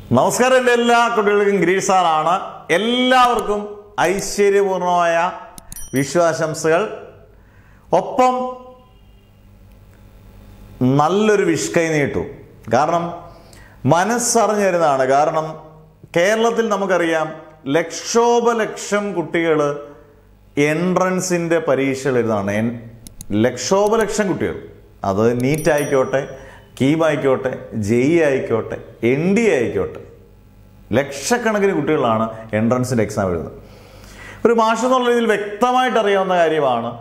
നമസ്കാരം എൻ്റെ എല്ലാ കുട്ടികൾക്കും ഗിരീഷ് സാറാണ് എല്ലാവർക്കും ഐശ്വര്യപൂർണമായ വിശ്വാശംസകൾ ഒപ്പം നല്ലൊരു വിഷ്കൈ നീട്ടു കാരണം മനസ്സറിഞ്ഞു വരുന്നതാണ് കാരണം കേരളത്തിൽ നമുക്കറിയാം ലക്ഷോപലക്ഷം കുട്ടികൾ എൻട്രൻസിൻ്റെ പരീക്ഷകൾ എഴുതാണ് എൻ ലക്ഷോപലക്ഷം കുട്ടികൾ അത് നീറ്റ് ആയിക്കോട്ടെ കീം ആയിക്കോട്ടെ ജെഇ ആയിക്കോട്ടെ എൻ ഡി ആയിക്കോട്ടെ ലക്ഷക്കണക്കിന് കുട്ടികളാണ് എൻട്രൻസിൻ്റെ എക്സാം എഴുതുന്നത് ഒരു മാഷം എന്നുള്ള രീതിയിൽ വ്യക്തമായിട്ട് അറിയാവുന്ന കാര്യമാണ്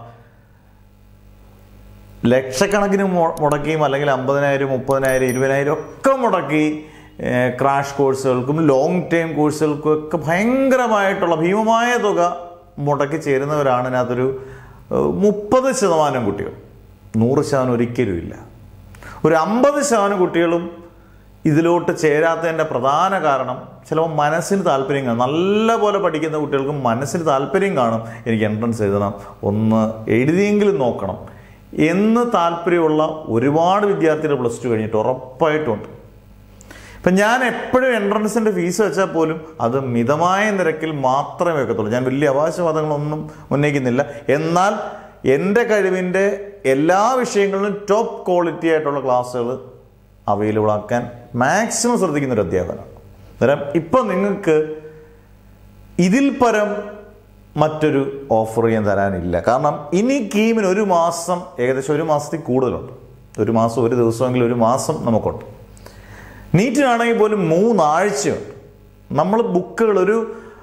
ലക്ഷക്കണക്കിന് മു- മുടക്കിയും അല്ലെങ്കിൽ അമ്പതിനായിരം മുപ്പതിനായിരം ഇരുപതിനായിരം ഒക്കെ മുടക്കി ക്രാഷ് കോഴ്സുകൾക്കും ലോങ് ടൈം കോഴ്സുകൾക്കും ഒക്കെ ഭയങ്കരമായിട്ടുള്ള ഭീമമായ തുക മുടക്കി ചേരുന്നവരാണ് ഇതിനകത്തൊരു മുപ്പത് ശതമാനം കുട്ടികൾ നൂറ് ശതമാനം ഒരിക്കലും ഇല്ല ഒരു അമ്പത് ശതമാനം കുട്ടികളും ഇതിലോട്ട് ചേരാത്തതിൻ്റെ പ്രധാന കാരണം ചിലപ്പോൾ മനസ്സിന് താല്പര്യം കാണും നല്ല പോലെ പഠിക്കുന്ന കുട്ടികൾക്ക് മനസ്സിന് താല്പര്യം കാണും എനിക്ക് എൻട്രൻസ് എഴുതണം ഒന്ന് എഴുതിയെങ്കിലും നോക്കണം എന്ന് താല്പര്യമുള്ള ഒരുപാട് വിദ്യാർത്ഥികൾ പ്ലസ് ടു കഴിഞ്ഞിട്ട് ഉറപ്പായിട്ടുണ്ട് ഇപ്പം ഞാൻ എപ്പോഴും എൻട്രൻസിൻ്റെ ഫീസ് വെച്ചാൽ പോലും അത് മിതമായ നിരക്കിൽ മാത്രമേ വെക്കത്തുള്ളൂ ഞാൻ വലിയ അവകാശവാദങ്ങളൊന്നും ഉന്നയിക്കുന്നില്ല എന്നാൽ എൻ്റെ കഴിവിൻ്റെ എല്ലാ വിഷയങ്ങളിലും ടോപ്പ് ക്വാളിറ്റി ആയിട്ടുള്ള ക്ലാസ്സുകൾ അവൈലബിൾ ആക്കാൻ മാക്സിമം ശ്രദ്ധിക്കുന്ന ഒരു അധ്യാപകനാണ് അന്നേരം ഇപ്പം നിങ്ങൾക്ക് ഇതിൽ പരം മറ്റൊരു ഓഫർ ഞാൻ തരാനില്ല കാരണം ഇനി കീമിന് ഒരു മാസം ഏകദേശം ഒരു മാസത്തിൽ കൂടുതലുണ്ട് ഒരു മാസം ഒരു ദിവസമെങ്കിലും ഒരു മാസം നമുക്കുണ്ട് നീറ്റിനാണെങ്കിൽ പോലും മൂന്നാഴ്ചയുണ്ട് നമ്മൾ ബുക്കുകൾ ഒരു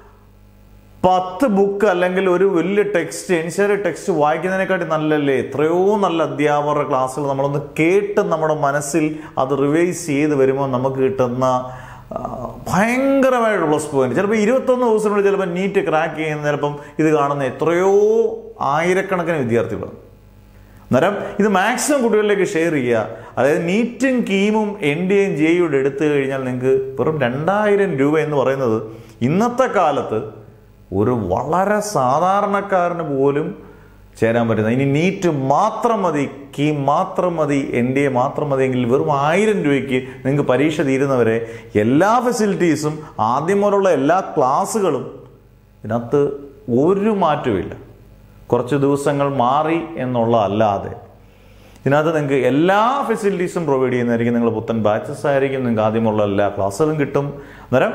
പത്ത് ബുക്ക് അല്ലെങ്കിൽ ഒരു വലിയ ടെക്സ്റ്റ് എൻഷറി ടെക്സ്റ്റ് വായിക്കുന്നതിനെക്കാട്ടി നല്ലല്ലേ എത്രയോ നല്ല അധ്യാപകരുടെ ക്ലാസ്സുകൾ നമ്മളൊന്ന് കേട്ട് നമ്മുടെ മനസ്സിൽ അത് റിവൈസ് ചെയ്ത് വരുമ്പോൾ നമുക്ക് കിട്ടുന്ന ആ, ഭയങ്കരമായിട്ട് പ്ലസ് പോയിന്റ് ചിലപ്പോൾ ഇരുപത്തൊന്ന് ദിവസത്തിനുള്ളിൽ ചിലപ്പോൾ നീറ്റ് ക്രാക്ക് ചെയ്യുന്ന ചിലപ്പം ഇത് കാണുന്ന എത്രയോ ആയിരക്കണക്കിന് വിദ്യാർത്ഥികളാണ് അന്നേരം ഇത് മാക്സിമം കുട്ടികളിലേക്ക് ഷെയർ ചെയ്യുക അതായത് നീറ്റും കീമും എൻ ഡി എയും ജെയും എടുത്തു കഴിഞ്ഞാൽ നിങ്ങൾക്ക് വെറും രണ്ടായിരം രൂപ എന്ന് പറയുന്നത് ഇന്നത്തെ കാലത്ത് ഒരു വളരെ സാധാരണക്കാരന് പോലും ചേരാൻ പറ്റുന്ന ഇനി നീറ്റ് മാത്രം മതി കീം മാത്രം മതി എൻ ഡി എ മാത്രം മതി എങ്കിൽ വെറും ആയിരം രൂപയ്ക്ക് നിങ്ങൾക്ക് പരീക്ഷ തീരുന്നവരെ എല്ലാ ഫെസിലിറ്റീസും ആദ്യം മുതലുള്ള എല്ലാ ക്ലാസ്സുകളും ഇതിനകത്ത് ഒരു മാറ്റവുമില്ല കുറച്ച് ദിവസങ്ങൾ മാറി എന്നുള്ള അല്ലാതെ ഇതിനകത്ത് നിങ്ങൾക്ക് എല്ലാ ഫെസിലിറ്റീസും പ്രൊവൈഡ് ചെയ്യുന്നതായിരിക്കും നിങ്ങൾ പുത്തൻ ബാച്ചസ് ആയിരിക്കും നിങ്ങൾക്ക് ആദ്യമുള്ള എല്ലാ ക്ലാസ്സുകളും കിട്ടും അന്നേരം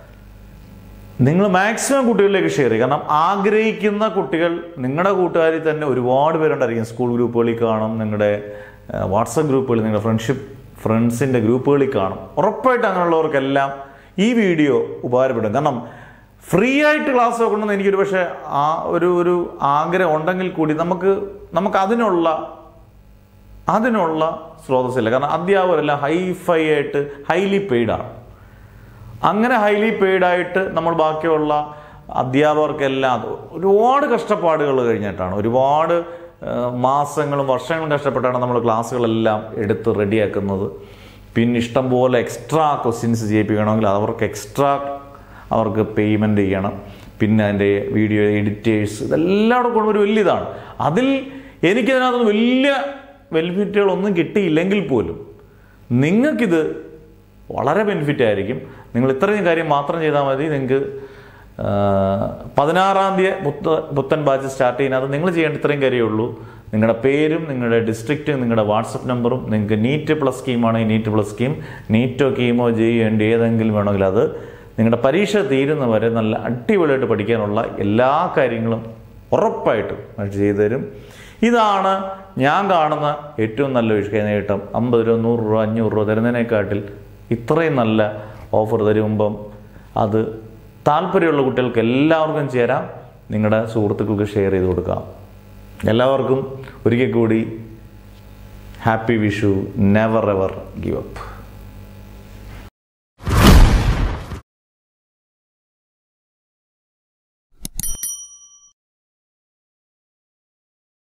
നിങ്ങൾ മാക്സിമം കുട്ടികളിലേക്ക് ഷെയർ ചെയ്യുക കാരണം ആഗ്രഹിക്കുന്ന കുട്ടികൾ നിങ്ങളുടെ കൂട്ടുകാരിൽ തന്നെ ഒരുപാട് പേരുണ്ടായിരിക്കും സ്കൂൾ ഗ്രൂപ്പുകളിൽ കാണും നിങ്ങളുടെ വാട്സപ്പ് ഗ്രൂപ്പുകളിൽ നിങ്ങളുടെ ഫ്രണ്ട്ഷിപ്പ് ഫ്രണ്ട്സിൻ്റെ ഗ്രൂപ്പുകളിൽ കാണും ഉറപ്പായിട്ട് അങ്ങനെയുള്ളവർക്കെല്ലാം ഈ വീഡിയോ ഉപകാരപ്പെടും കാരണം ഫ്രീ ആയിട്ട് ക്ലാസ് വെക്കണമെന്ന് എനിക്കൊരു പക്ഷേ ആ ഒരു ഒരു ആഗ്രഹം ഉണ്ടെങ്കിൽ കൂടി നമുക്ക് നമുക്ക് അതിനുള്ള അതിനുള്ള സ്രോതസ്സില്ല കാരണം അധ്യാപകരെല്ലാം ഹൈഫൈ ആയിട്ട് ഹൈലി പെയ്ഡാണ് അങ്ങനെ ഹൈലി പെയ്ഡായിട്ട് നമ്മൾ ബാക്കിയുള്ള അധ്യാപകർക്കെല്ലാം അത് ഒരുപാട് കഷ്ടപ്പാടുകൾ കഴിഞ്ഞിട്ടാണ് ഒരുപാട് ആ, മാസങ്ങളും വർഷങ്ങളും കഷ്ടപ്പെട്ടാണ് നമ്മൾ ക്ലാസ്സുകളെല്ലാം എടുത്ത് റെഡിയാക്കുന്നത് പിന്നെ ഇഷ്ടം പോലെ എക്സ്ട്രാ ക്വസ്റ്റ്യൻസ് ചെയ്യിപ്പിക്കണമെങ്കിൽ അവർക്ക് എക്സ്ട്രാ അവർക്ക് പേയ്മെൻറ്റ് ചെയ്യണം പിന്നെ അതിൻ്റെ വീഡിയോ എഡിറ്റേഴ്സ് ഇതെല്ലാം കൂടെ കൊണ്ട് ഒരു വലിയ ഇതാണ് അതിൽ എനിക്കതിനകത്ത് വലിയ ബെനിഫിറ്റുകളൊന്നും കിട്ടിയില്ലെങ്കിൽ പോലും നിങ്ങൾക്കിത് വളരെ ബെനിഫിറ്റ് ആയിരിക്കും നിങ്ങൾ ഇത്രയും കാര്യം മാത്രം ചെയ്താൽ മതി നിങ്ങൾക്ക് ആ, പതിനാറാം തീയതി പുത്ത പുത്തൻ ബാച്ച് സ്റ്റാർട്ട് ചെയ്യുന്നത് നിങ്ങൾ ചെയ്യേണ്ട ഇത്രയും കാര്യമേ ഉള്ളൂ നിങ്ങളുടെ പേരും നിങ്ങളുടെ ഡിസ്ട്രിക്റ്റും നിങ്ങളുടെ വാട്സപ്പ് നമ്പറും നിങ്ങൾക്ക് നീറ്റ് പ്ലസ് സ്കീമാണെങ്കിൽ നീറ്റ് പ്ലസ് സ്കീം നീറ്റോ കീമോ ചെയ്യേണ്ട ഏതെങ്കിലും വേണമെങ്കിൽ അത് നിങ്ങളുടെ പരീക്ഷ തീരുന്നവരെ നല്ല അടിപൊളിയായിട്ട് പഠിക്കാനുള്ള എല്ലാ കാര്യങ്ങളും ഉറപ്പായിട്ടും അത് ചെയ്തു തരും ഇതാണ് ഞാൻ കാണുന്ന ഏറ്റവും നല്ല വിഷയ നേട്ടം അമ്പത് രൂപ നൂറ് രൂപ അഞ്ഞൂറ് രൂപ തരുന്നതിനെക്കാട്ടിൽ ഇത്രയും നല്ല ഓഫർ തരുമ്പം അത് താല്പര്യമുള്ള കുട്ടികൾക്ക് എല്ലാവർക്കും ചേരാം നിങ്ങളുടെ സുഹൃത്തുക്കൾക്ക് ഷെയർ ചെയ്ത് കൊടുക്കാം എല്ലാവർക്കും ഒരിക്കൽ കൂടി happy Vishu never ever give up